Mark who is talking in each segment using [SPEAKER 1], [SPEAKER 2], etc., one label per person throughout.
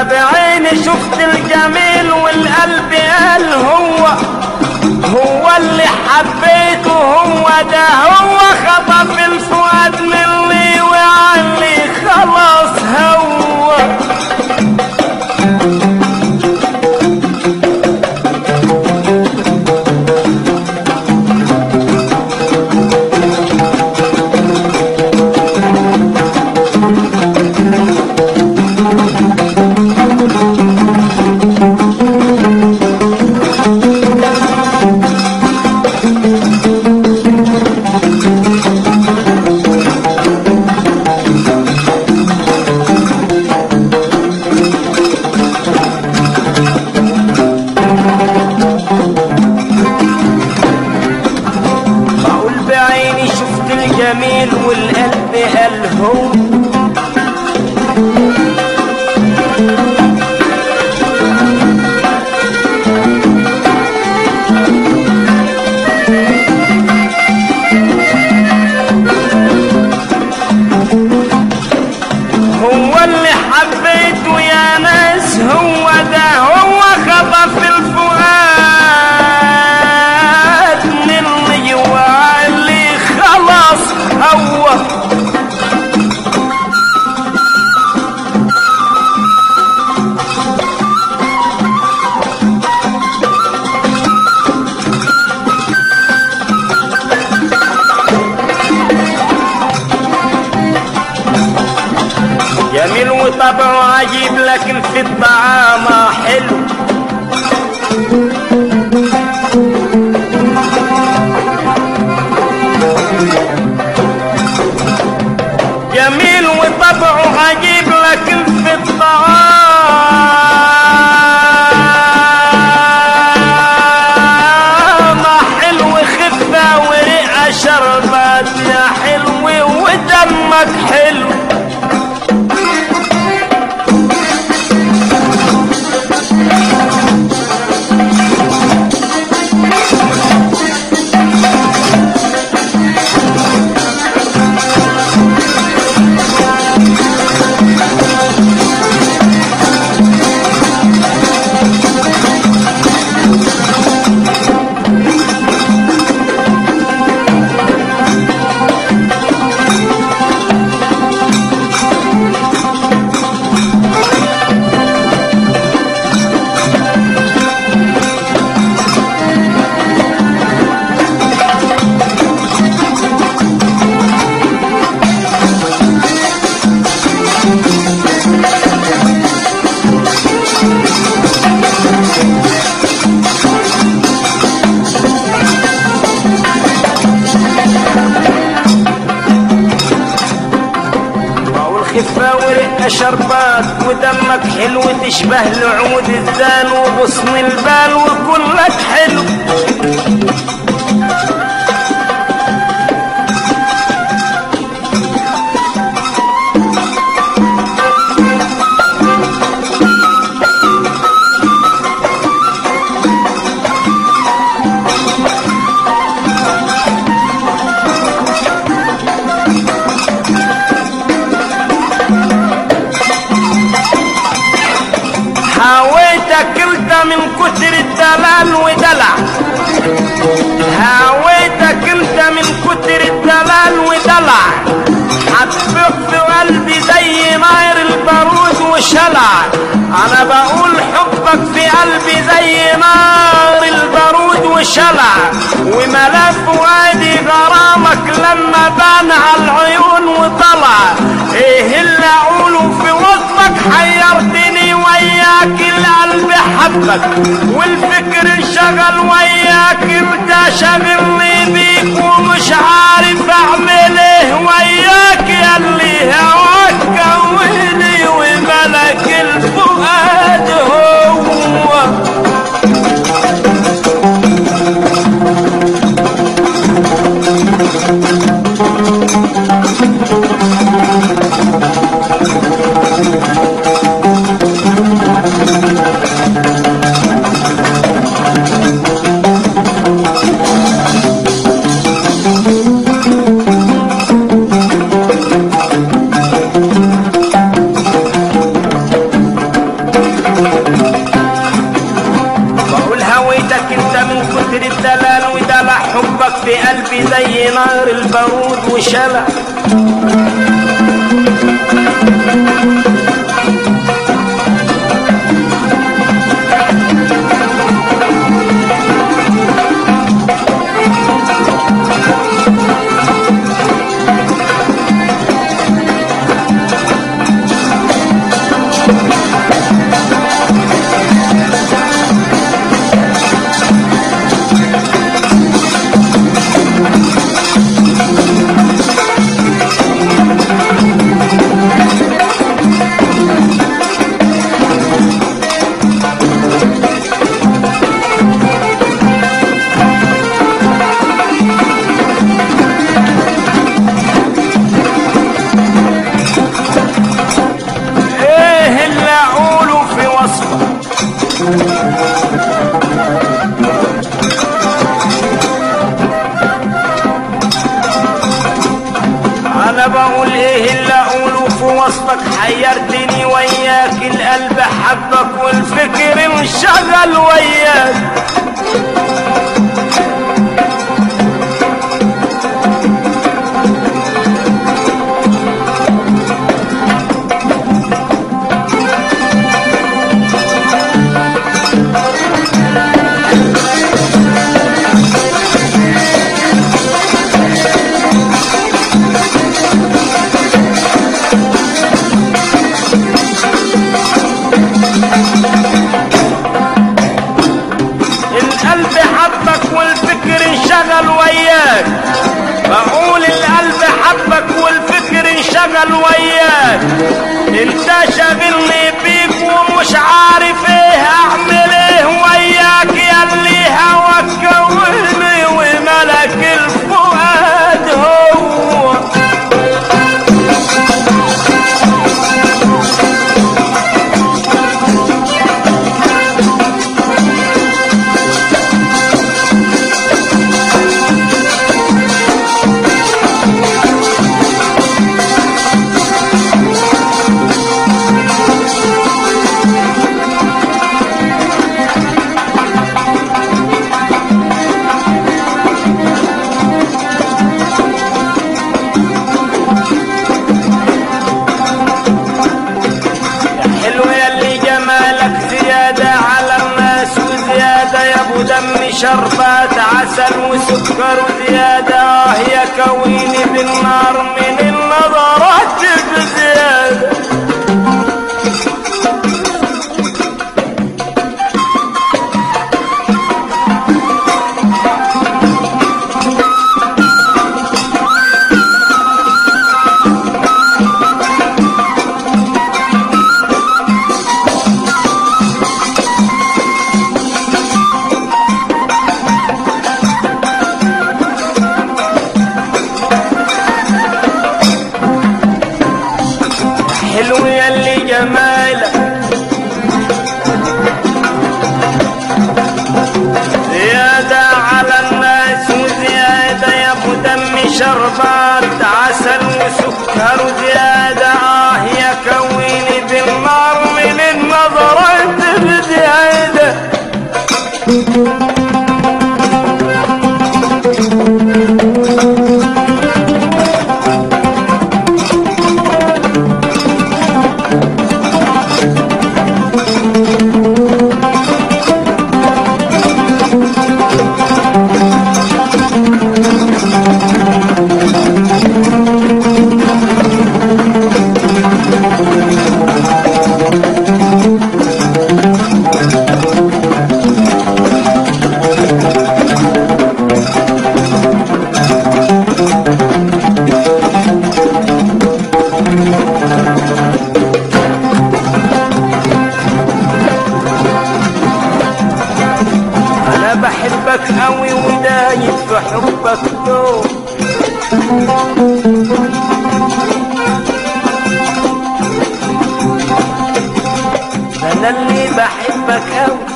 [SPEAKER 1] بعيني شفت الجميل والقلب قال هو هو اللي حبيته هو ده هو خطف الفؤاد مني وعني خلاص هو بقول بعيني شفت الجميل والقلب قال هو هو اللي حبيته يا ناس هو ده هو خطف الفؤاد مني وقال لي خلاص هو جميل وطبعه عجيب لكن في الطعام حلو جميل وطبعه عجيب لكن في الطعام حلو خفة ورقة شربات يا حلو ودمك حلو خفة ورقة شربات ودمك حلو تشبه لعود الزان وغصن البال وكلك حلو حاويت اكلت من كتر الدلال ودلع هاويت اكلت من كتر الدلال ودلع حبك في قلبي زي نار البارود وشلع انا بقول حبك في قلبي زي نار البارود وشلع وملا فؤادي غرامك لما بان على العيون وطلع ايه اللي اقوله في وسطك حيرتني وياك القلب حبك والفكر انشغل وياك انت شاغلني بيك ومش عارف اعمل ايه وياك يا اللي هواك كوني وملك الفؤاد هو انشلع ايه اللي اقوله في وصفه انا بقول ايه اللي اقوله في وصفك حيرتني وياك القلب حبك والفكر انشغل وياك القلب حبك والفكر انشغل وياك بقول القلب حبك والفكر انشغل وياك انت شاغلني بيك ومش عارف ايه اعمل ايه وياك ياللي هواك كوني وملك الفؤاد هو حلو ياللي جمالك زيادة على الناس وزيادة يا ابو دم شربات عسل وسكر وزيادة آه يا كويني بالنار من النظرات بزيادة حلو ياللي جمالك زيادة على الناس وزيادة يا ابو دم شربات عسل وسكر زيادة اه يا كويني بالنار من النظرات بزيادة انا بحبك قوي ودايب في حبك دوب ده انا اللي بحبك قوي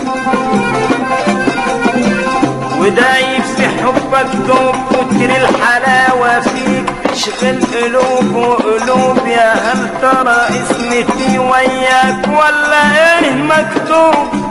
[SPEAKER 1] ودايب في حبك دوب كتر الحلاوة فيك شغل قلوب وقلوب يا هل ترى اسمتي وياك ولا ايه مكتوب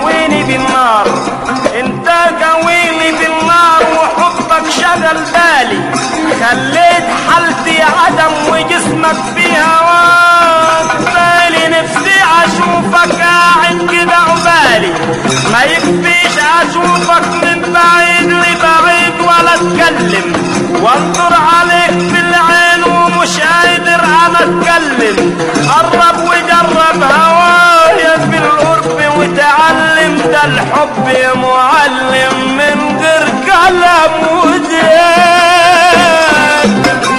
[SPEAKER 1] قويني بالنار انت قويني بالنار وحبك شغل بالي خليت حالتي عدم وجسمك في هواك بالي نفسي اشوفك قاعد كده عبالي ما يكفيش اشوفك من بعيد لبعيد ولا اتكلم وانظر عليك في العين ومش قادر انا اتكلم قرب وجرب هوايا في القرب وتعلم ده الحب يا معلم من غير كلام وزياد